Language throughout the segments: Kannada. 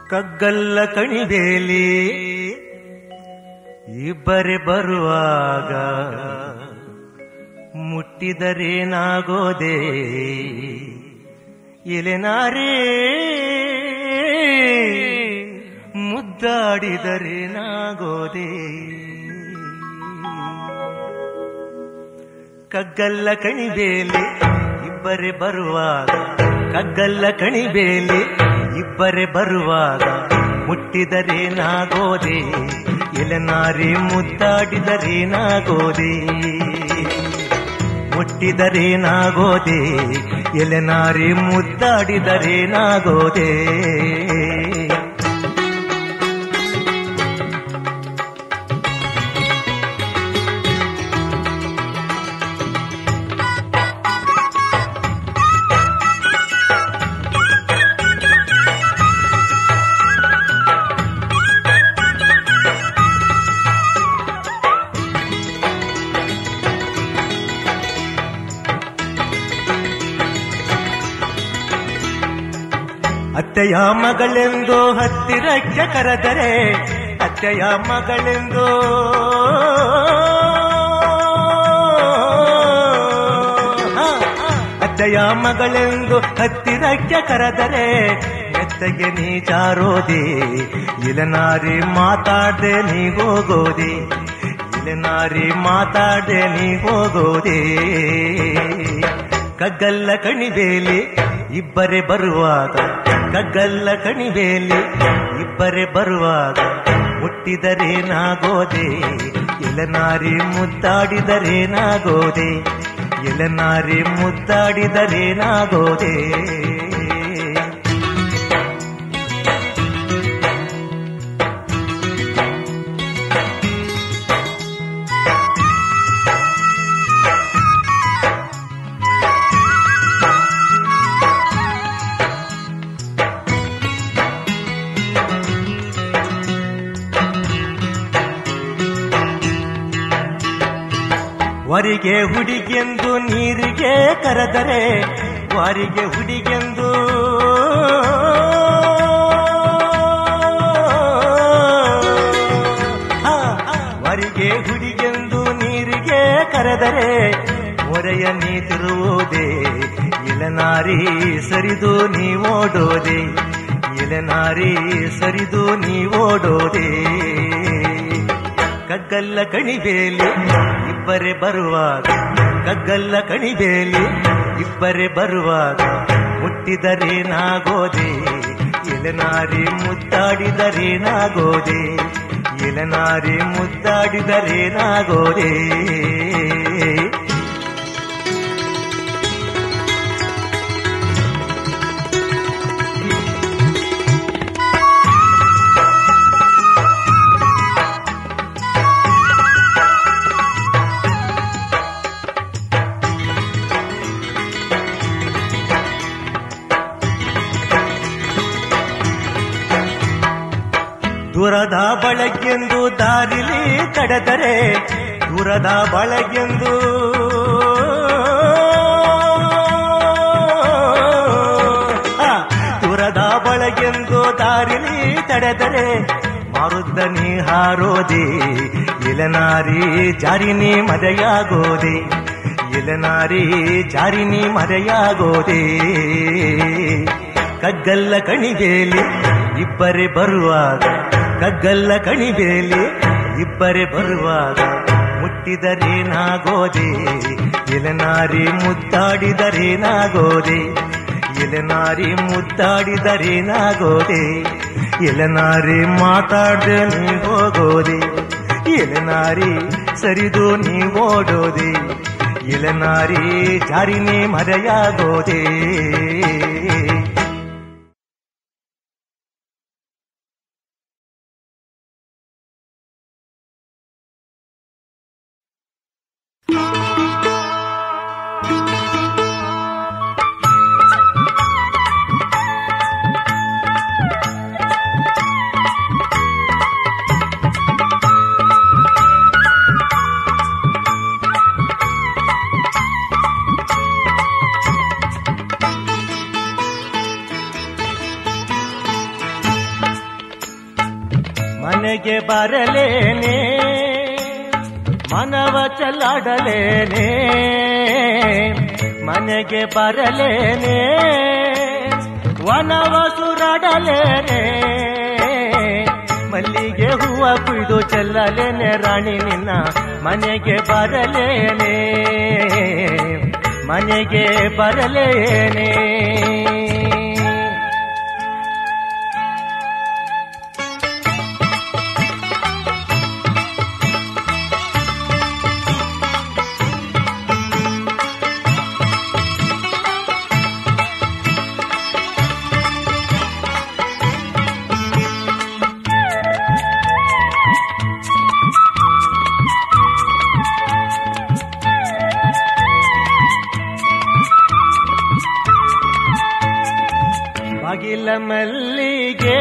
ಕಗ್ಗಲ್ಲ ಕಣಿಬೇಲಿ ಇಬ್ಬರೇ ಬರುವಾಗ ಮುಟ್ಟಿದರೇನಾಗೋದೆ ಎಲೆನಾರೇ ಮುದ್ದಾಡಿದರೇನಾಗೋದೆ ಕಗ್ಗಲ್ಲ ಕಣಿಬೇಲಿ ಇಬ್ಬರೇ ಬರುವಾಗ ಕಗ್ಗಲ್ಲ ಕಣಿಬೇಲಿ ಇಬ್ಬರೇ ಬರುವಾಗ ಮುಟ್ಟಿದರೇನಾಗೋದೆ ಎಲೆನಾರಿ ಮುದ್ದಾಡಿದರೇನಾಗೋದೆ ಮುಟ್ಟಿದರೇನಾಗೋದೆ ಎಲೆನಾರಿ ಮುದ್ದಾಡಿದರೇನಾಗೋದೆ ಅತ್ತೆಯ ಮಗಳೆಂದು ಹತ್ತಿರಕ್ಕೆ ಕರೆದರೆ ಅತ್ತೆಯ ಮಗಳೆಂದು ಹಾ, ಅತ್ತೆಯ ಮಗಳೆಂದು ಹತ್ತಿರಕ್ಕೆ ಕರೆದರೆ ಎತ್ತಗೆ ನೀ ಜಾರೋದೆ ಇಲನಾರಿ ಮಾತಾಡ್ದೆ ನೀ ಹೋಗೋದೆ ಇಲನಾರಿ ಮಾತಾಡ್ದೆ ನೀ ಹೋಗೋದೆ ಕಗ್ಗಲ್ಲ ಕಣಿಬೇಲಿ ಇಬ್ಬರೇ ಬರುವಾಗ ಕಗ್ಗಲ್ಲ ಕಣಿಬೇಲಿ ಇಬ್ಬರೇ ಬರುವಾಗ ಮುಟ್ಟಿದರೇನಾಗೋದೆ ಎಲನಾರಿ ಮುದ್ದಾಡಿದರೇನಾಗೋದೆ ಎಲನಾರಿ ಮುದ್ದಾಡಿದರೇನಾಗೋದೆ ವರಿಗೆ ಹುಡುಗೆಂದು ನೀರಿಗೆ ಕರೆದರೆ ವಾರಿಗೆ ಹುಡುಗೆಂದು ಹಾ, ವರಿಗೆ ಹುಡುಗೆಂದು ನೀರಿಗೆ ಕರೆದರೆ ಮೊರೆಯ ನೀ ತಿರುವುದೇ ಇಲನಾರಿ ಸರಿದು ನೀ ಓಡೋದೆ ಇಲನಾರಿ ಸರಿದು ನೀ ಓಡೋದೆ ಕಗ್ಗಲ್ಲ ಕಣಿಬೇಲಿ ಇಬ್ಬರೇ ಬರುವಾಗ ಕಗ್ಗಲ್ಲ ಕಣಿಬೇಲಿ ಇಬ್ಬರೇ ಬರುವಾಗ ಮುಟ್ಟಿದರೇನಾಗೋದೆ ಎಲೆನಾರಿ ಮುದ್ದಾಡಿದರೇನಾಗೋದೆ ಎಲೆನಾರಿ ಮುದ್ದಾಡಿದರೇನಾಗೋದೆ ದೂರದ ಬಳಗೆಂದು ದಾರಿಲಿ ತಡೆದರೆ ದೂರದ ಬಳಗೆಂದು ಆ, ದೂರದ ಬಳಗೆಂದು ದಾರಿಲಿ ತಡೆದರೆ ಮಾರುದ್ದ ನೀ ಹಾರೋದೆ ಇಲನಾರಿ ಜಾರಿನಿ ಮರೆಯಾಗೋದೆ ಇಲನಾರಿ ಜಾರಿನಿ ಮರೆಯಾಗೋದೆ ಕಗ್ಗಲ್ಲ ಕಣಿಬೇಲಿ ಇಬ್ಬರೇ ಬರುವಾಗ ಕಗ್ಗಲ್ಲ ಕಣಿಬೇಲಿ ಇಬ್ಬರೇ ಬರುವಾಗ ಮುಟ್ಟಿದರೇನಾಗೋದೆ ಎಲೆನಾರಿ ಮುದ್ದಾಡಿದರೇನಾಗೋದೆ ಎಲೆನಾರಿ ಮುದ್ದಾಡಿದರೇನಾಗೋದೆ ಎಲೆನಾರಿ ಮಾತಾಡ್ದೆ ನೀ ಹೋಗೋದೆ ಎಲೆನಾರಿ ಸರಿದು ನೀ ಓಡೋದೆ ಎಲೆನಾರಿ ಜಾರಿನೇ ಮರೆಯಾಗೋದೆ ಮನೆಗೆ ಬರಲೇನೆ ಮನವ ಚಲಾಡಲೇನೆ ಮನೆಗೆ ಬರಲೇನೆ ವನವ ಸುರಾಡಲೇನೆ ಮಲ್ಲಿಗೆ ಹೂವ ಕುಯ್ದು ಚೆಲ್ಲಲೇನೆ ರಾಣಿ ನಿನ್ನ ಮನೆಗೆ ಬರಲೇನೆ ಮನೆಗೆ ಬರಲೇನೆ ಬಾಗಿಲ ಮಲ್ಲಿಗೆ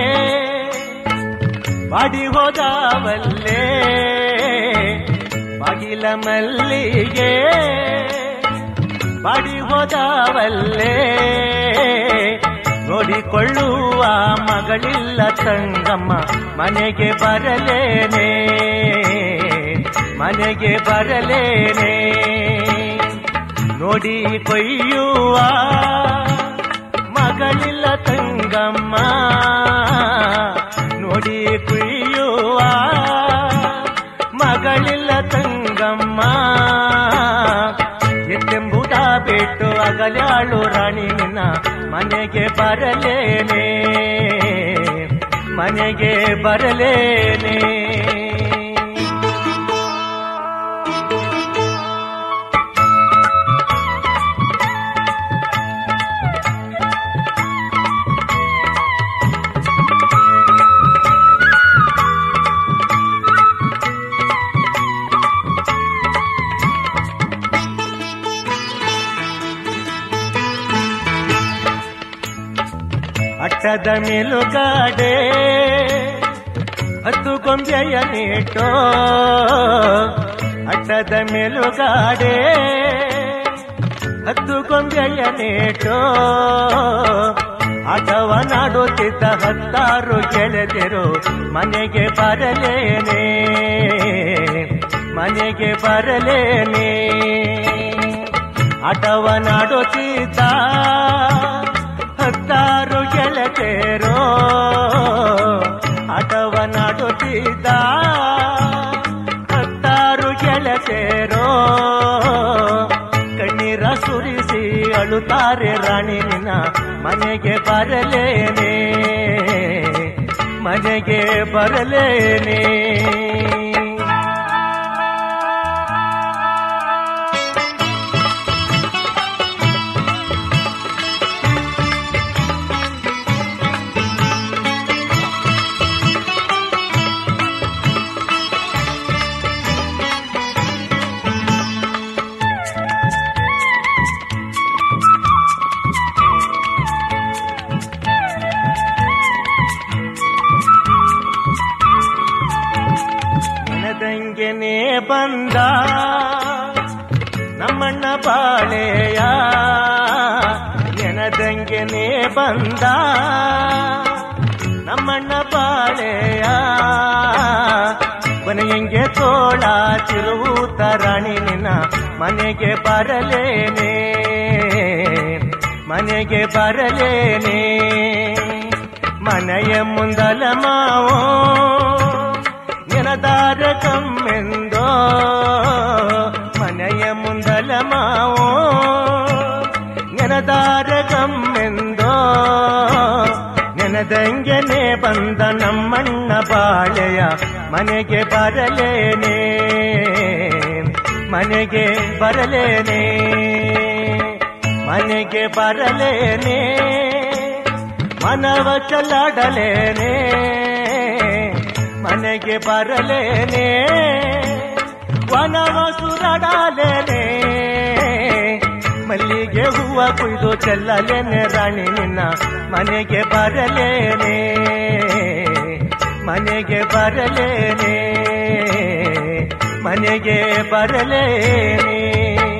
ಬಾಡಿ ಹೋದವಲ್ಲೇ ಬಾಗಿಲ ಮಲ್ಲಿಗೆ ಬಾಡಿ ಹೋದವಲ್ಲೇ ನೋಡಿಕೊಳ್ಳುವ ಮಗಳಿಲ್ಲ ತಂಗಮ್ಮ ಮನೆಗೆ ಬರಲೇನೆ ಮನೆಗೆ ಬರಲೇನೆ ನೋಡಿ ಕೊಯ್ಯುವ ಮಗಳಿಲ್ಲ ತಂಗಮ್ಮ ನೋಡಿ ಕುಯ್ಯುವ ಮಗಳಿಲ್ಲ ತಂಗಮ್ಮ ಎತ್ತೆಂಬುದ ಬಿಟ್ಟು ಅಗಲಾಳು ರಾಣಿ ನಿನ್ನ ಮನೆಗೆ ಬರಲೇನೆ ಮನೆಗೆ ಬರಲೇನೆ ಅಟ್ಟದ ಮೇಲುಗಾಡೆ ಹತ್ತು ಗೊಂಬೆಯ ನೀಟೋ ಅಟ್ಟದ ಮೇಲುಗಾಡೆ ಹತ್ತು ಗೊಂಬೆಯ ನೀಟೋ ಆಟವ ನಾಡುತ್ತಿದ್ದ ಹತ್ತಾರು ಗೆಳೆದಿರು ಮನೆಗೆ ಬರಲೇನೆ ಮನೆಗೆ ಬರಲೇನೆ ಆಟವ ನಾಡುತ್ತಿದ್ದ ಹತ್ತಾರು ಗೆಳತಿಯರೋ ಆಟವ ನಾಡುತ್ತಿದ್ದ ಹತ್ತಾರು ಗೆಳತಿಯರೋ ಕಣ್ಣೀರ ಸುರಿಸಿ ಅಳುತ್ತಾರೆ ರಾಣಿ ನಿನ್ನ ಮನೆಗೆ ಬರಲೇನೆ ಮನೆಗೆ ಬರಲೇನೆ ನೆನದಂಗೆನೆ ಬಂದ ನಮ್ಮಣ್ಣ ಬಾಳೆಯ ನೆನದಂಗೆನೆ ಬಂದ ನಮ್ಮಣ್ಣ ಬಾಳೆಯ ಕೊನೆಯಂಗೆ ತೋಳ ತಿರುವುತ ರಾಣಿ ನಿನ್ನ ಮನೆಗೆ ಬರಲೇನೆ ಮನೆಗೆ ಬರಲೇನೆ ಮನೆಯ ಮುಂದಲ ಮಾವೋ ನೆನದಾರ ಕಮ್ಮೆಂದೋ ಮನೆಯ ಮುಂದಲ ಮಾವೋ ನೆನದಾರ ಕಮ್ಮೆಂದೋ ನೆನದಂಗೆನೆ ಬಂದ ನಮ್ಮಣ್ಣ ಬಾಳೆಯ ಮನೆಗೆ ಬರಲೇನೆ ಮನೆಗೆ ಬರಲೇನೆ ಮನೆಗೆ ಬರಲೇನೆ ಮನವ ಚಲಾಡಲೇನೆ ಮನೆಗೆ ಬರಲೇನೆ ವನವ ಸುರಡಾಲೇನೆ ಮಲ್ಲಿಗೆ ಹೂವ ಕುಯ್ದು ಚೆಲ್ಲಲೇನೆ ರಾಣಿ ನಿನ್ನ ಮನೆಗೆ ಬರಲೇನೆ ಮನೆಗೆ ಬರಲೇನೆ ಮನೆಗೆ ಬರಲೇನೆ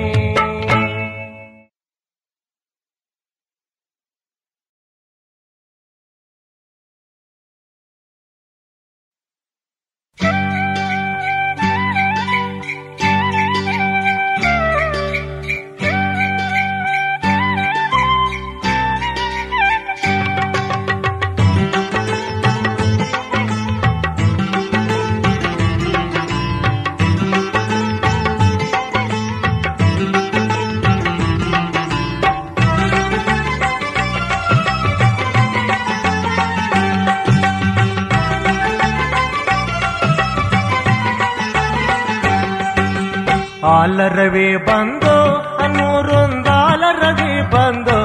ಆಲರವಿ ಬಂದು ಅನ್ನೂರೊಂದಾಲರವಿ ಬಂದು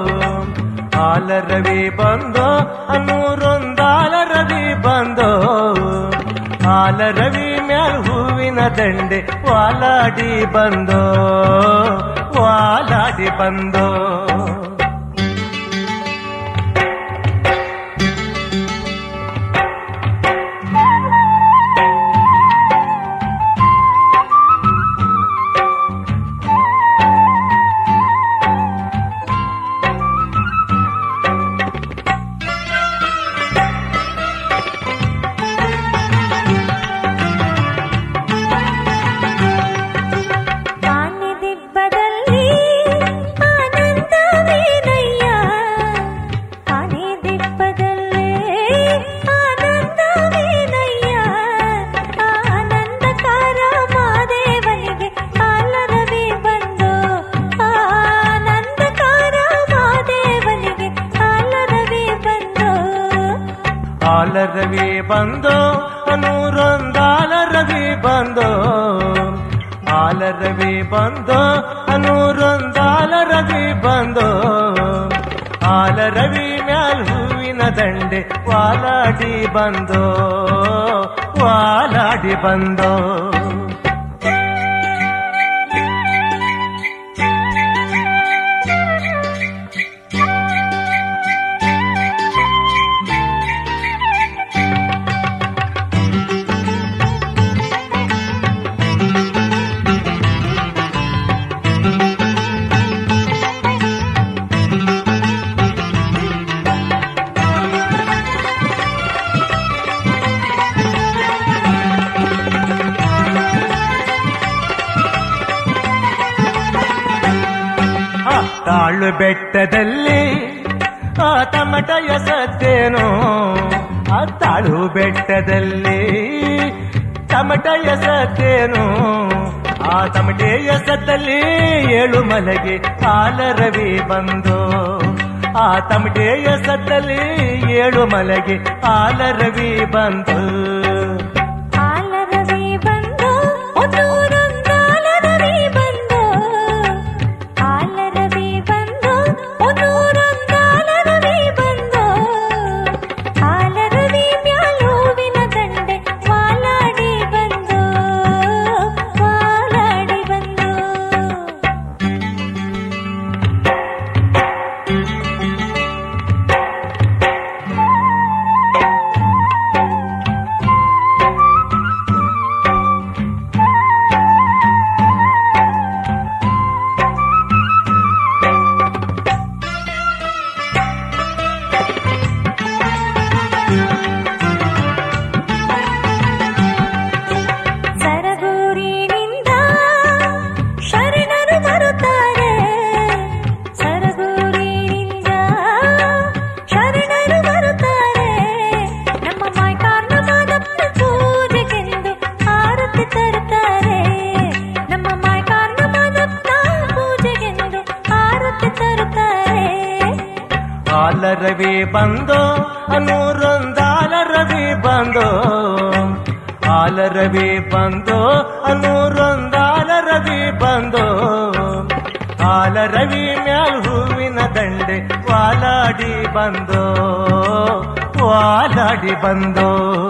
ಆಲರವಿ ಬಂದು ಅನ್ನೂರೊಂದಾಲರವಿ ಬಂದು ಆಲರವಿ ಮ್ಯಾಲ್ ಹೂವಿನ ದಂಡೆ ವಾಲಾಡಿ ಬಂದು ವಾಲಾಡಿ ಬಂದು ಆನೆದಿಬ್ಬದಲ್ಲಿ ಆನಂದವೇನಯ್ಯ ಆನೆದಿಬ್ಬದಲ್ಲಿ ಆನಂದವೇನಯ್ಯ ಆನಂದಕಾರ ಮಾದೇವನಿಗೆ ಆಲರವಿ ಬಂದು ಆನಂದಕಾರ ಮಾದೇವನಿಗೆ ಆಲರವಿ ಬಂದು ಆಲರವಿ ಬಂದು ನೂರೊಂದಾಲರವಿ ಬಂದು ಆಲರವಿ ಬಂದು ನೂರೊಂದಾಲರವಿ ಬಂದು ಆಲರವಿ ಮ್ಯಾಲ್ ಹೂವಿನ ದಂಡೆ ವಾಲಾಡಿ ಬಂದು ವಾಲಾಡಿ ಬಂದು ಆ ತಾಳು ಬೆಟ್ಟದಲ್ಲಿ ಆ ತಮಟಯ ಸತ್ತೇನು ಆ ತಾಳು ಬೆಟ್ಟದಲ್ಲಿ ತಮಟಯ ಸತ್ತೇನು ಆ ತಮಟೆಯ ಸತ್ತಲ್ಲಿ ಏಳು ಮಲಗೆ ಆಲರವಿ ಬಂದು ಆ ತಮಟೆಯ ಸತ್ತಲ್ಲಿ ಏಳು ಮಲಗೆ ಆಲರವಿ ಬಂದು ಆಲರವಿ ಬಂದು ಒನ್ನೂರೊಂದಾಲರವಿ ಬಂದು ಆಲರವಿ ಬಂದು ಒನ್ನೂರೊಂದಾಲರವಿ ಬಂದು ಆಲರವಿ ಮ್ಯಾಲೂವಿನ ದಂಡೆ ವಾಲಾಡಿ ಬಂದು ವಾಲಾಡಿ ಬಂದು ಸರಗೂರಿನಿಂದ ಶರಣರು ಬರುತ್ತಾರೆ ಸರಗೂರಿನಿಂದ ಶರಣರು ಬರುತ್ತಾರೆ ನಮ್ಮ ಮಾಯ್ಕಾರ್ನ ಮಾದಪ್ಪನ ಪೂಜೆಗೆಂದು ಆರತಿ ತರುತ್ತಾರೆ ನಮ್ಮ ಮಾಯ್ಕಾರ್ನ ಮಾದಪ್ಪನ ಪೂಜೆಗೆಂದು ಆರತಿ ತರುತ್ತಾರೆ ಆಲರವಿ ಬಂದು ನೂರೊಂದಾಲರವಿ ಬಂದು ಆಲರವಿ ಬಂದು ನೂರೊಂದಾಲರವಿ ಬಂದು ಆಲರವಿ ಮ್ಯಾಲ್ ಹೂವಿನ ದಂಡೆ ವಾಲಾಡಿ ಬಂದು ವಾಲಾಡಿ ಬಂದು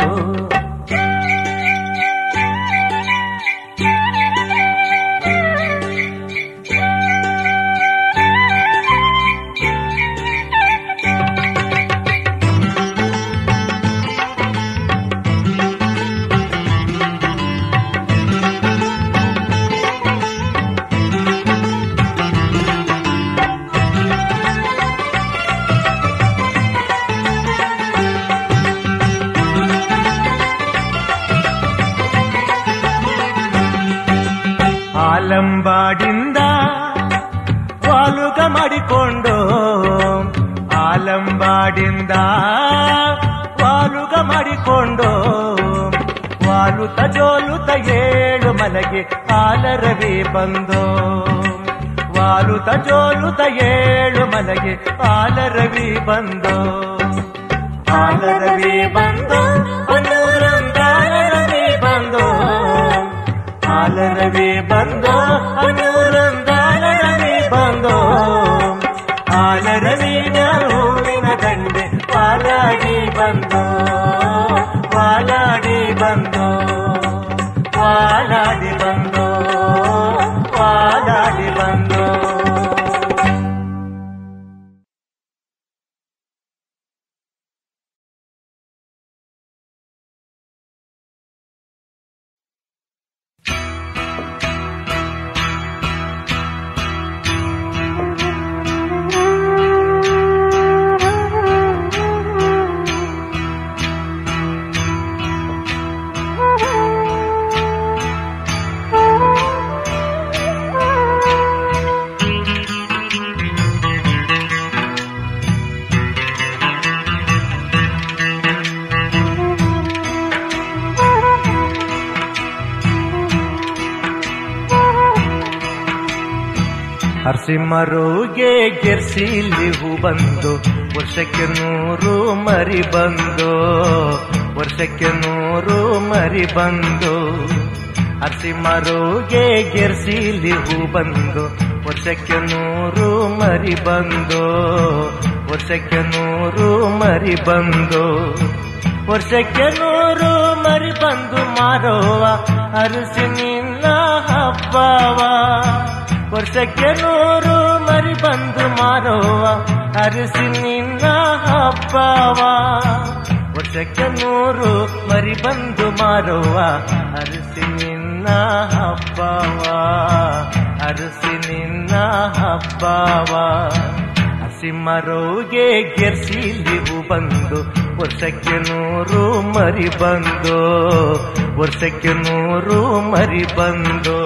ಆಲಂಬಾಡಿಂದ ವಾಲುಗ ಮಾಡಿಕೊಂಡು ಆಲಂಬಾಡಿಂದ ವಾಲುಗ ಮಾಡಿಕೊಂಡು ವಾಲುತ ಜೋಲುತ ಏಳು ಮಲಗೆ ಆಲರವಿ ಬಂದು ವಾಲುತ ಜೋಲುತ ಏಳು ಮಲಗೆ ಆಲರವಿ ಬಂದು ಆಲರವಿ ಬಂದು ಒಂದೂರೊಂದಾಲರವಿ ಬಂದು ಆಲರವಿ ಬಂದು ಬಂದು ವಾಲಾಡಿ ಬಂದು ವಾಲಾಡಿ ಬಂದು ವಾಲಾಡಿ ಬಂದು ಹರ್ಸಿಮರುಗೆ ಗೆರ್ಸಿಲಿ ಹೂ ಬಂದು ವರ್ಷಕ್ಕೆ ನೂರು ಮರಿ ಬಂದು ವರ್ಷಕ್ಕೆ ನೂರು ಮರಿ ಬಂದು ಹರ್ಸಿಮರುಗೆ ಗೆರ್ಸಿಲಿ ಹೂ ಬಂದು ವರ್ಷಕ್ಕೆ ನೂರು ಮರಿ ಬಂದು ವರ್ಷಕ್ಕೆ ನೂರು ಮರಿ ಬಂದು ವರ್ಷಕ್ಕೆ ನೂರು ಮರಿ ಬಂದು ಮಾರೋವ ಅರಸಿ ನಿನ್ನ ಹಬ್ಬವ ವರ್ಷಕ್ಕೆ ನೂರು ಮರಿ ಬಂದು ಮಾರೋವ ಅರಸಿ ನಿನ್ನ ಹಬ್ಬವ ವರ್ಷಕ್ಕೆ ನೂರು ಮರಿ ಬಂದು ಮಾರೋವ ಅರಸಿ ನಿನ್ನ ಹಬ್ಬವ ಅರಸಿ ನಿನ್ನ ಹಬ್ಬವ ಹಸಿಮರೋಗೆ ಗೆರ್ಸಿಲಿ ಹೂ ಬಂದು ವರ್ಷಕ್ಕೆ ನೂರು ಮರಿ ಬಂದು ವರ್ಷಕ್ಕೆ ನೂರು ಮರಿ ಬಂದು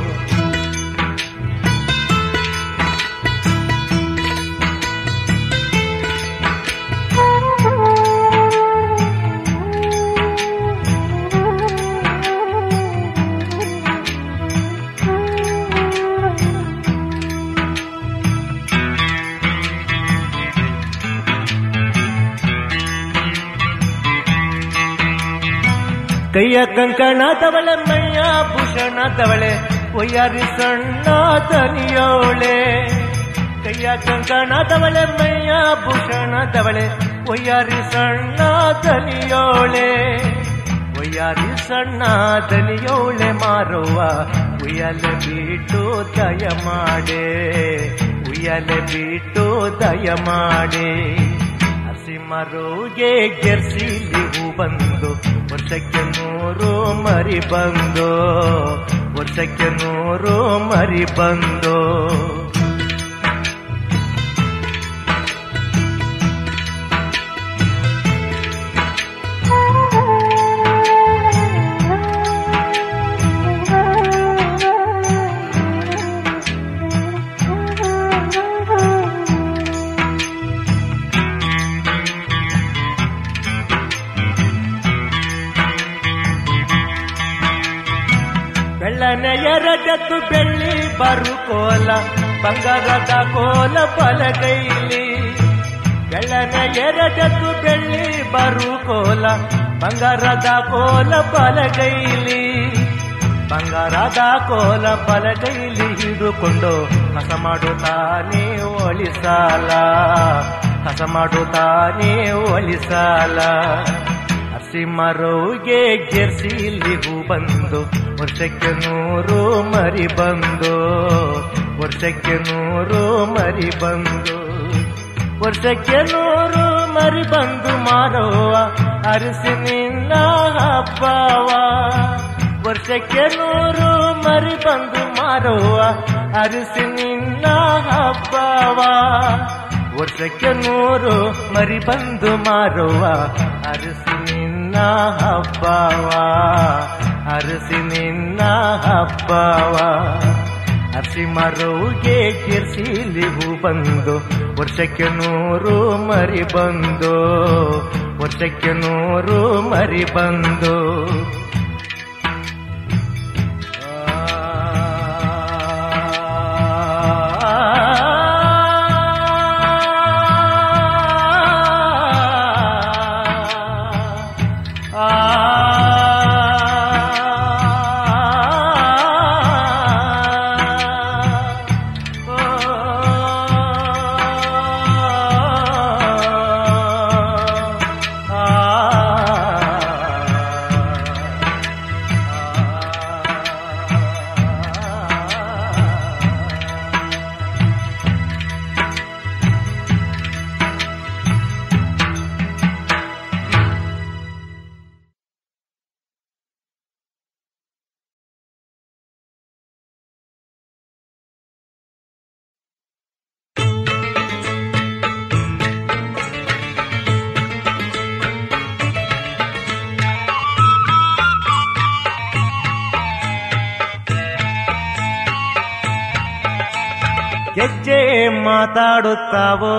ಕೈಯ ಕಂಕಣದವಳೆ ಮೈಯ ಭೂಷಣದವಳೆ ಒಯ್ಯಾರಿ ಸಣ್ಣ ದನಿಯೋಳೆ ಕೈಯ ಕಂಕಣದವಳೆ ಮೈಯ ಭೂಷಣದವಳೆ ಒಯ್ಯಾರಿ ಸಣ್ಣ ದನಿಯೋಳೆ ಒಯ್ಯಾರಿ ಸಣ್ಣ ದನಿಯೋಳೆ ಮಾರುವ ಉಯ್ಯಲೆ ಬಿಟ್ಟು ದಯ ಮಾಡೆ ಉಯ್ಯಲೆ ಬಿಟ್ಟು ದಯ ಮಾಡೆ ಹಸಿಮರೋಗೆ ಗೆರ್ಸಿಲಿ ಹೂ ಬಂದು ವರ್ಷಕ್ಕೆ ನೂರು ಮರಿ ಬಂದು ವರ್ಷಕ್ಕೆ ನೂರು ಮರಿ ಬಂದು ಬೆಳ್ಳನೆ ಎರಡತ್ತು ಬೆಳ್ಳಿ ಬರು ಕೋಲ ಬಂಗಾರದ ಕೋಲ ಬಲಗೈಲಿ ಬೆಳ್ಳನೆ ಎರಡತ್ತು ಬೆಳ್ಳಿ ಬರು ಕೋಲ ಬಂಗಾರದ ಕೋಲ ಬಲಗೈಲಿ ಬಂಗಾರದ ಕೋಲ ಬಲಗೈಲಿ ಹಿಡುಕೊಂಡು ಕಸ ಮಾಡುತ್ತಾನೆ ಒಳಿಸಾಲ ಕಸ ಮಾಡುತ್ತಾನೆ ಒಳಿಸಾಲ ಹಸಿಮರೋಗೆ ಗೆರ್ಸಿಲಿ ಹೂ ಬಂದು ವರ್ಷಕ್ಕೆ ನೂರು ಮರಿ ಬಂದು ವರ್ಷಕ್ಕೆ ನೂರು ಮರಿ ಬಂದು ವರ್ಷಕ್ಕೆ ನೂರು ಮರಿ ಬಂದು ಮಾರುವ ಅರಸಿ ನಿನ್ನ ಹಬ್ಬವ ವರ್ಷಕ್ಕೆ ನೂರು ಮರಿ ಬಂದು ಮಾರುವ ಅರಸಿ ನಿನ್ನ ಹಬ್ಬವ ವರ್ಷಕ್ಕೆ ನೂರು ಮರಿ ಬಂದು ಮಾರುವ ಅರಸಿ ನಿನ್ನ ಹಬ್ಬವ ಅರಸಿ ನಿನ್ನ ಹಬ್ಬವ ಅರಸಿ ಮರುಗೆ ಕಿರ್ಸಿಲಿ ಹೂ ಬಂದು ವರ್ಷಕ್ಕೆ ನೂರು ಮರಿ ಬಂದು ವರ್ಷಕ್ಕೆ ನೂರು ಮರಿ ಬಂದು ಆ ಗೆಜ್ಜೆ ಮಾತಾಡುತ್ತಾವೋ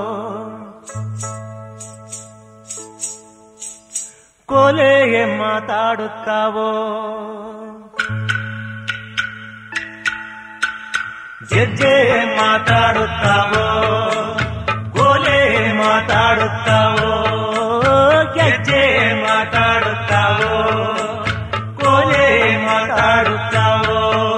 ಕೋಲೆ ಮಾತಾಡುತ್ತಾವೋ ಗೆಜ್ಜೆ ಮಾತಾಡುತ್ತಾವೋ ಕೋಲೆ ಮಾತಾಡುತ್ತಾವೋ ಗೆಜ್ಜೆ ಮಾತಾಡುತ್ತಾವೋ ಕೋಲೆ ಮಾತಾಡುತ್ತಾವೋ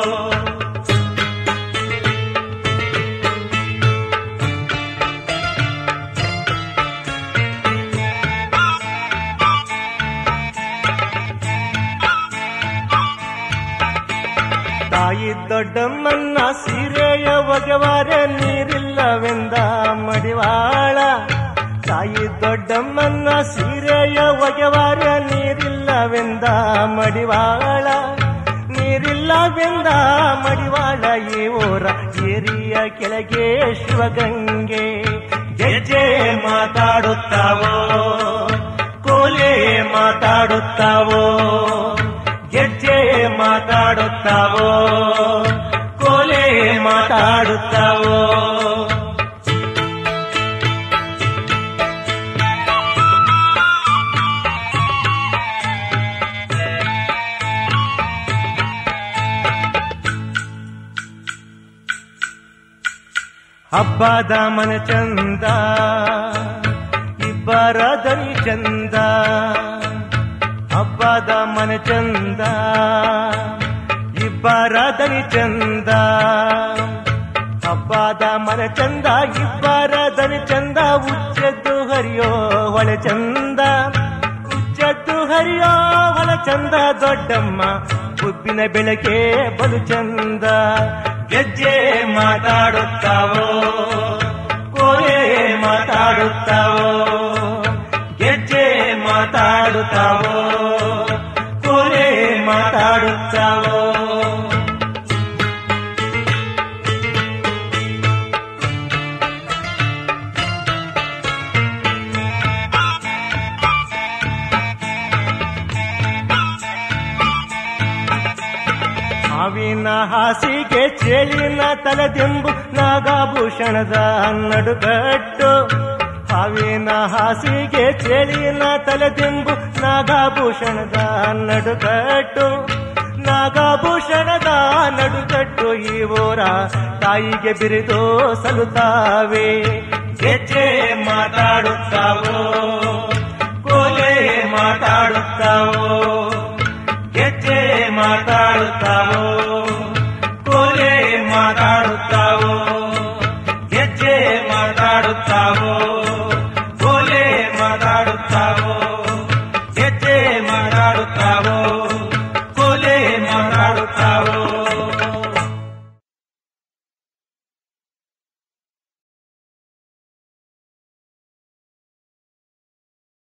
ತಾಯಿ ದೊಡ್ಡಮ್ಮನ್ನ ಸೀರೆಯ ಒಗೆವಾರ ನೀರಿಲ್ಲವೆಂದ ಮಡಿವಾಳ ತಾಯಿ ದೊಡ್ಡಮ್ಮನ್ನ ಸೀರೆಯ ಒಗೆವಾರ ನೀರಿಲ್ಲವೆಂದ ಮಡಿವಾಳ ನೀರಿಲ್ಲವೆಂದ ಮಡಿವಾಳ ಈ ಊರ ಏರಿಯ ಕೆಳಗೆ ಶಿವಗಂಗೆ ಗೆಜ್ಜೆ ಮಾತಾಡುತ್ತಾವೋ ಕೋಲೆ ಮಾತಾಡುತ್ತಾವೋ ಗೆಜ್ಜೆ ಮಾತಾಡುತ್ತಾವೋ ಕೋಲೆ ಮಾತಾಡುತ್ತಾವೋ ಹಬ್ಬದ ಮನ ಚಂದ ಇಬ್ಬರ ದನಿ ಚಂದ ಹಬ್ಬದ ಮನ ಚಂದ ಇಬ್ಬರ ದನಿ ಚಂದ ಹಬ್ಬದ ಮನ ಚಂದ ಇಬ್ಬರ ದನಿ ಚಂದ ಉಚ್ಚದ್ದು ಹರಿಯೋ ಒಳ ಚಂದ ಉಚ್ಚದ್ದು ಹರಿಯೋ ಒಳ ಚಂದ ದೊಡ್ಡಮ್ಮ ಉಬ್ಬಿನ ಬೆಳಕೆ ಬಲು ಚಂದ ಗೆಜ್ಜೆ ಮಾತಾಡುತ್ತಾವೋ ಕೋಲೆ ಮಾತಾಡುತ್ತಾವೋ ಗೆಜ್ಜೆ ಮಾತಾಡುತ್ತಾವೋ ಕೋಲೆ ಮಾತಾಡುತ್ತಾವೋ ಹಾವಿನ ಹಾಸಿಗೆ ಚೇಳಿನ ತಲೆದೆಂಬು ನಾಗಾಭೂಷಣದ ನಡುಗಟ್ಟು ಹಾವಿನ ಹಾಸಿಗೆ ಚೇಳಿನ ತಲೆದೆಂಬು ನಾಗಾಭೂಷಣದ ನಡುಗಟ್ಟು ನಾಗಾಭೂಷಣದ ನಡುಗಟ್ಟು ಈ ಊರ ತಾಯಿಗೆ ಬಿರಿದು ಸಲುತ್ತಾವೆ ಗೆಜ್ಜೆ ಮಾತಾಡುತ್ತಾವೋ ಕೋಲೆ ಮಾತಾಡುತ್ತಾವೋ ಗೆಜ್ಜೆ ಮಾತಾಡುತ್ತಾವೋ ಕೋಲೆ ಮಾತಾಡುತ್ತಾವೋ ಗೆಜ್ಜೆ ಮಾತಾಡುತ್ತಾವೋ ಕೋಲೆ ಮಾತಾಡುತ್ತಾವೋ ಗೆಜ್ಜೆ ಮಾತಾಡುತ್ತಾವೋ